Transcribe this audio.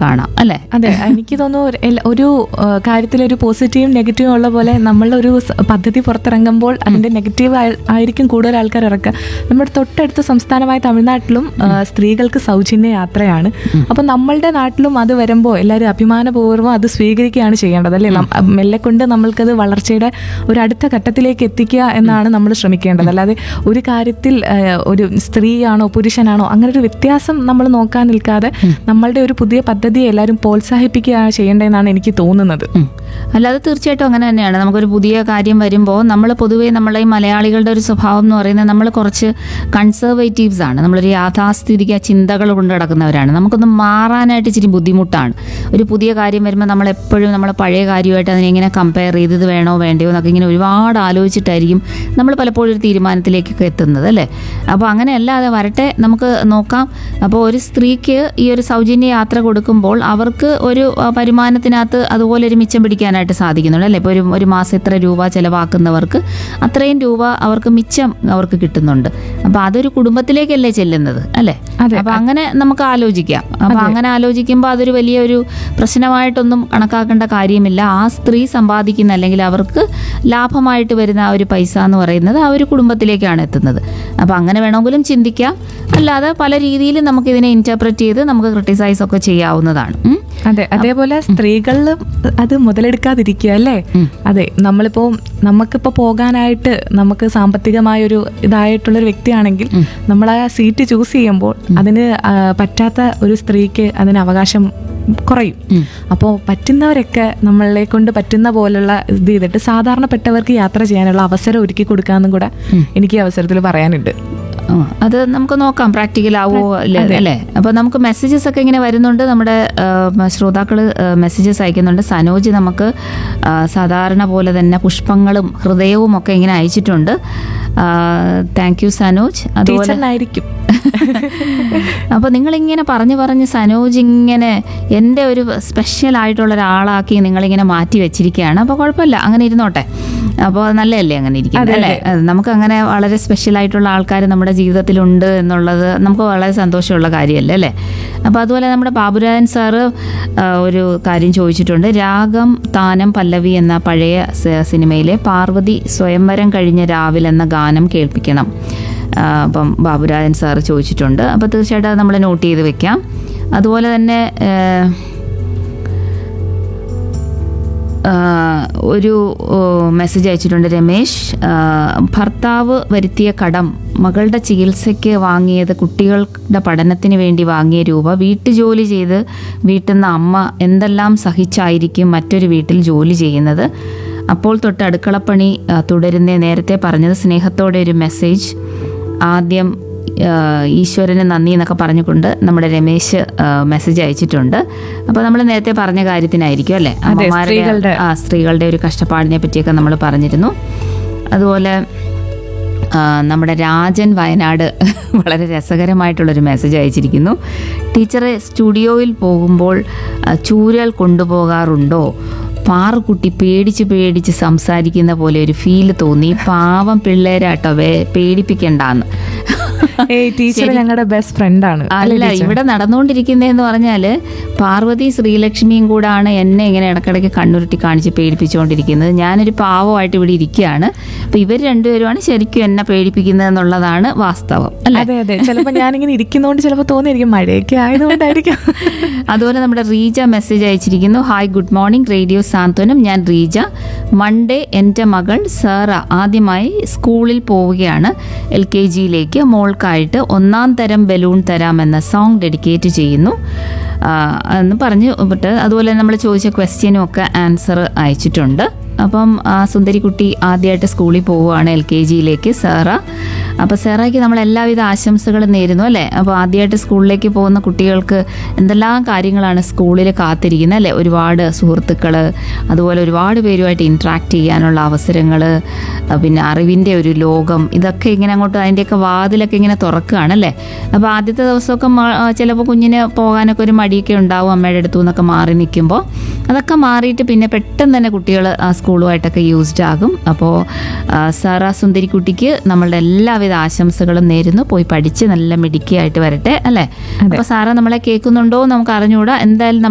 കാണാം അല്ലേ അതെ എനിക്ക് തോന്നുന്നു ഒരു- എല്ല- ഒരു ആ, കാര്യത്തിലൊരു പോസിറ്റീവും നെഗറ്റീവും ഉള്ള പോലെ നമ്മളൊരു സ- പദ്ധതി പുറത്തിറങ്ങുമ്പോൾ അതിന്റെ നെഗറ്റീവ് ആയി- ആയിരിക്കും കൂടുതൽ ആൾക്കാർ ഇറക്കുക നമ്മുടെ തൊട്ടടുത്ത സംസ്ഥാനമായ തമിഴ്നാട്ടിലും ആ, സ്ത്രീകൾക്ക് സൗജന്യ യാത്രയാണ് അപ്പൊ നമ്മളുടെ നാട്ടിലും അത് വരുമ്പോൾ എല്ലാവരും അഭിമാനപൂർവ്വം അത് സ്വീകരിക്കുകയാണ് ചെയ്യേണ്ടത് അല്ലേ നം- മെല്ലെ കൊണ്ട് നമ്മൾക്കത് വളർച്ചയുടെ ഒരു അടുത്ത ഘട്ടത്തിലേക്ക് എത്തിക്കുക എന്നാണ് നമ്മൾ ശ്രമിക്കേണ്ടത് അല്ലാതെ ഒരു കാര്യത്തിൽ ആ, ഒരു സ്ത്രീയാണോ പുരുഷനാണോ അങ്ങനെ ഒരു വ്യത്യാസം നമ്മൾ നോക്കാൻ നിൽക്കാതെ നമ്മളുടെ ഒരു പുതിയ പദ്ധതിയെ എല്ലാവരും പ്രോത്സാഹിപ്പിക്കുകയാണ് ചെയ്യേണ്ടതെന്നാണ് എനിക്ക് തോന്നുന്നത് ഉം. അല്ലാതെ തീർച്ചയായിട്ടും അങ്ങനെ തന്നെയാണ് നമുക്കൊരു പുതിയ കാര്യം വരുമ്പോൾ നമ്മൾ പൊതുവേ നമ്മളെ ഈ മലയാളികളുടെ ഒരു സ്വഭാവം എന്ന് പറയുന്നത് നമ്മൾ കുറച്ച് കൺസർവേറ്റീവ്സ് ആണ് നമ്മളൊരു യാഥാസ്ഥിതിക ചിന്തകൾ കൊണ്ട് നടക്കുന്നവരാണ് നമുക്കൊന്ന് മാറാനായിട്ട് ഇച്ചിരി ബുദ്ധിമുട്ടാണ് ഒരു പുതിയ കാര്യം വരുമ്പോൾ നമ്മൾ എപ്പോഴും നമ്മൾ പഴയ കാര്യമായിട്ട് അതിനെ ഇങ്ങനെ കമ്പയർ ചെയ്ത് ഇത് വേണോ വേണ്ടയോ എന്നൊക്കെ ഇങ്ങനെ ഒരുപാട് ആലോചിച്ചിട്ടായിരിക്കും നമ്മൾ പലപ്പോഴും ഒരു തീരുമാനത്തിലേക്കൊക്കെ എത്തുന്നത് അല്ലേ അപ്പോൾ അങ്ങനെയല്ലാതെ വരട്ടെ നമുക്ക് നോക്കാം അപ്പോൾ ഒരു സ്ത്രീക്ക് ഈ ഒരു സൗജന്യ യാത്ര കൊടുക്കുമ്പോൾ അവർക്ക് ഒരു ആ, വരുമാനത്തിനകത്ത് അതുപോലെ ഒരു മിച്ചം പിടിക്കാനായിട്ട് സാധിക്കുന്നുണ്ട് അല്ലേ ഇപ്പോൾ ഒരു ഒരു മാസം ഇത്ര രൂപ ചിലവാക്കുന്നവർക്ക് അത്രയും രൂപ അവർക്ക് മിച്ചം അവർക്ക് കിട്ടുന്നുണ്ട് അപ്പോൾ അതൊരു കുടുംബത്തിലേക്കല്ലേ ചെല്ലുന്നത് അല്ലേ അതെ. അപ്പോൾ അങ്ങനെ നമുക്ക് ആലോചിക്കാം അപ്പോൾ അങ്ങനെ ആലോചിക്കുമ്പോൾ അതൊരു വലിയൊരു പ്രശ്നമായിട്ടൊന്നും കണക്കാക്കേണ്ട കാര്യമില്ല ആ സ്ത്രീ സമ്പാദിക്കുന്ന അല്ലെങ്കിൽ അവർക്ക് ലാഭമായിട്ട് വരുന്ന ആ ഒരു പൈസ എന്ന് പറയുന്നത് ആ ഒരു കുടുംബത്തിലേക്കാണ് എത്തുന്നത് അപ്പോൾ അങ്ങനെ വേണമെങ്കിലും ചിന്തിക്കാം അല്ലാതെ പല രീതിയിലും നമുക്ക് ഇതിനെ ഇന്റർപ്രറ്റ് ചെയ്ത് നമുക്ക് ക്രിട്ടിസൈസ് ഒക്കെ ചെയ്യാവുന്നതാണ് ഉം. അതെ അതേപോലെ സ്ത്രീകളിലും അത് മുതലെടുക്കാതിരിക്കുക അല്ലേ അതെ നമ്മളിപ്പോ നമുക്കിപ്പോ പോകാനായിട്ട് നമുക്ക് സാമ്പത്തികമായൊരു ഇതായിട്ടുള്ളൊരു വ്യക്തിയാണെങ്കിൽ നമ്മൾ ആ സീറ്റ് ചൂസ് ചെയ്യുമ്പോൾ അതിന് ആ, പറ്റാത്ത ഒരു സ്ത്രീക്ക് അതിന് അവകാശം കുറയും അപ്പോൾ പറ്റുന്നവരൊക്കെ നമ്മളെ കൊണ്ട് പറ്റുന്ന പോലുള്ള ഇത് ചെയ്തിട്ട് സാധാരണപ്പെട്ടവർക്ക് യാത്ര ചെയ്യാനുള്ള അവസരം ഒരുക്കി കൊടുക്കാമെന്നും കൂടെ എനിക്ക് ഈ അവസരത്തിൽ പറയാനുണ്ട് ആ, അത് നമുക്ക് നോക്കാം പ്രാക്ടിക്കൽ ആവോ അല്ലേ അല്ലേ അപ്പോൾ നമുക്ക് മെസ്സേജസ് ഒക്കെ ഇങ്ങനെ വരുന്നുണ്ട് നമ്മുടെ ശ്രോതാക്കൾ മെസ്സേജസ് അയക്കുന്നുണ്ട് സനോജ് നമുക്ക് ആ, സാധാരണ പോലെ തന്നെ പുഷ്പങ്ങളും ഹൃദയവും ഒക്കെ ഇങ്ങനെ അയച്ചിട്ടുണ്ട് താങ്ക് യു സനോജ് അതുപോലെ ടീച്ചറിനായിരിക്കും അപ്പോൾ നിങ്ങളിങ്ങനെ പറഞ്ഞു പറഞ്ഞ് സനോജ് ഇങ്ങനെ എൻ്റെ ഒരു സ്പെഷ്യൽ ആയിട്ടുള്ള ഒരാളാക്കി നിങ്ങളിങ്ങനെ മാറ്റി വെച്ചിരിക്കുകയാണ് അപ്പോൾ കുഴപ്പമില്ല അങ്ങനെ ഇരുന്നോട്ടെ അപ്പോൾ നല്ലതല്ലേ അങ്ങനെ ഇരിക്കുന്നത് അല്ലേ അത് നമുക്ക് അങ്ങനെ വളരെ സ്പെഷ്യൽ ആയിട്ടുള്ള ആൾക്കാർ നമ്മുടെ ജീവിതത്തിലുണ്ട് എന്നുള്ളത് നമുക്ക് വളരെ സന്തോഷമുള്ള കാര്യമല്ലേ അല്ലേ അപ്പോൾ അതുപോലെ നമ്മുടെ ബാബുരാജൻ സാറ് ആ, ഒരു കാര്യം ചോദിച്ചിട്ടുണ്ട് രാഗം താനം പല്ലവി എന്ന പഴയ സ- സിനിമയിലെ പാർവതി സ്വയംവരം കഴിഞ്ഞ രാവിലെ എന്ന ഗാനം കേൾപ്പിക്കണം ആ, അപ്പം ബാബുരാജൻ സാറ് ചോദിച്ചിട്ടുണ്ട് അപ്പോൾ തീർച്ചയായിട്ടും അത് നമ്മൾ നോട്ട് ചെയ്ത് വെക്കാം അതുപോലെ തന്നെ ഏഹ്, ആ, ഒരു ഓ, മെസ്സേജ് അയച്ചിട്ടുണ്ട് രമേശ് ആ, ഭർത്താവ് വരുത്തിയ കടം മകളുടെ ചികിത്സയ്ക്ക് വാങ്ങിയത് കുട്ടികളുടെ പഠനത്തിന് വേണ്ടി വാങ്ങിയ രൂപ വീട്ടുജോലി ചെയ്ത് വീട്ടിൽ നിന്ന് അമ്മ എന്തെല്ലാം സഹിച്ചായിരിക്കും മറ്റൊരു വീട്ടിൽ ജോലി ചെയ്യുന്നത് അപ്പോൾ തൊട്ട് അടുക്കളപ്പണി ആ, തുടരുന്ന നേരത്തെ പറഞ്ഞത് സ്നേഹത്തോടെ ഒരു മെസ്സേജ് ആദ്യം ആഹ് ഈശ്വരന് നന്ദി എന്നൊക്കെ പറഞ്ഞുകൊണ്ട് നമ്മുടെ രമേശ് ആഹ് മെസ്സേജ് അയച്ചിട്ടുണ്ട് അപ്പോൾ നമ്മൾ നേരത്തെ പറഞ്ഞ കാര്യത്തിനായിരിക്കും അല്ലേ അമ്മമാരുടെ സ്ത്രീകളുടെ. ആ സ്ത്രീകളുടെ ഒരു കഷ്ടപ്പാടിനെ പറ്റിയൊക്കെ നമ്മൾ പറഞ്ഞിരുന്നു അതുപോലെ ആ, നമ്മുടെ രാജൻ വയനാട് വളരെ രസകരമായിട്ടുള്ളൊരു മെസ്സേജ് അയച്ചിരിക്കുന്നു ടീച്ചറെ സ്റ്റുഡിയോയിൽ പോകുമ്പോൾ ആ, ചൂരൽ കൊണ്ടുപോകാറുണ്ടോ പാറുകുട്ടി പേടിച്ച് പേടിച്ച് സംസാരിക്കുന്ന പോലെ ഒരു ഫീല് തോന്നി പാവം പിള്ളേരാട്ടോ വേ പേടിപ്പിക്കണ്ടാന്ന് ഏയ് ടീച്ചർ ഞങ്ങളുടെ ബെസ്റ്റ് ഫ്രണ്ടാണ് അല്ല ഇവിടെ നടന്നുകൊണ്ടിരിക്കുന്നതെന്ന് പറഞ്ഞാല് പാർവതി ശ്രീലക്ഷ്മിയും കൂടാണ് എന്നെ ഇങ്ങനെ ഇടക്കിടയ്ക്ക് കണ്ണുരുട്ടി കാണിച്ച് പേടിപ്പിച്ചുകൊണ്ടിരിക്കുന്നത് ഞാനൊരു പാവമായിട്ട് ഇവിടെ ഇരിക്കുകയാണ് അപ്പൊ ഇവർ രണ്ടുപേരുമാണ് ശരിക്കും എന്നെ പേടിപ്പിക്കുന്നത് എന്നുള്ളതാണ് വാസ്തവം അല്ലെ അതെ അതെ ചിലപ്പോ ഞാനിങ്ങനെ ഇരിക്കുന്നോണ്ട് ചിലപ്പോ തോന്നിയിരിക്കും മഴയൊക്കെ ആയതുകൊണ്ടായിരിക്കും അതുപോലെ നമ്മുടെ റീജ മെസ്സേജ് അയച്ചിരിക്കുന്നു hi good morning radio Santhwanam ഞാൻ റീജ മൺഡേ എൻ്റെ മകൾ സാറ ആദ്യമായി സ്കൂളിൽ പോവുകയാണ് എൽ കെ ജിയിലേക്ക് മോൾക്കായിട്ട് ഒന്നാം തരം ബലൂൺ തരാം എന്ന സോങ് ഡെഡിക്കേറ്റ് ചെയ്യുന്നു ആ, എന്ന് പറഞ്ഞു വിട്ട് അതുപോലെ നമ്മൾ ചോദിച്ച ക്വസ്റ്റ്യനും ഒക്കെ ആൻസർ അയച്ചിട്ടുണ്ട് അപ്പം ആ സുന്ദരിക്കുട്ടി ആദ്യമായിട്ട് സ്കൂളിൽ പോവുകയാണ് എൽ കെ ജിയിലേക്ക് സാറ അപ്പോൾ സാറയ്ക്ക് നമ്മൾ എല്ലാവിധ ആശംസകളും നേരുന്നു അല്ലേ അപ്പോൾ ആദ്യമായിട്ട് സ്കൂളിലേക്ക് പോകുന്ന കുട്ടികൾക്ക് എന്തെല്ലാം കാര്യങ്ങളാണ് സ്കൂളിൽ കാത്തിരിക്കുന്നത് അല്ലേ ഒരുപാട് സുഹൃത്തുക്കൾ അതുപോലെ ഒരുപാട് പേരുമായിട്ട് ഇൻട്രാക്ട് ചെയ്യാനുള്ള അവസരങ്ങൾ പിന്നെ അറിവിൻ്റെ ഒരു ലോകം ഇതൊക്കെ ഇങ്ങനെ അങ്ങോട്ട് അതിൻ്റെയൊക്കെ വാതിലൊക്കെ ഇങ്ങനെ തുറക്കുകയാണ് അല്ലേ അപ്പോൾ ആദ്യത്തെ ദിവസമൊക്കെ ചിലപ്പോൾ കുഞ്ഞിന് പോകാനൊക്കെ ഒരു മടിയൊക്കെ ഉണ്ടാവും അമ്മയുടെ അടുത്തു നിന്നൊക്കെ മാറി നിൽക്കുമ്പോൾ അതൊക്കെ മാറിയിട്ട് പിന്നെ പെട്ടെന്ന് തന്നെ കുട്ടികൾ ആ സ്കൂളുമായിട്ടൊക്കെ യൂസ്ഡ് ആകും അപ്പോൾ സാറാ സുന്ദരിക്കുട്ടിക്ക് നമ്മളുടെ എല്ലാവിധ ആശംസകളും നേരുന്നു പോയി പഠിച്ച് നല്ല മിടുക്കിയായിട്ട് വരട്ടെ അല്ലേ അപ്പോൾ സാറ നമ്മളെ കേൾക്കുന്നുണ്ടോ എന്ന് നമുക്ക് അറിഞ്ഞുകൂടാ എന്തായാലും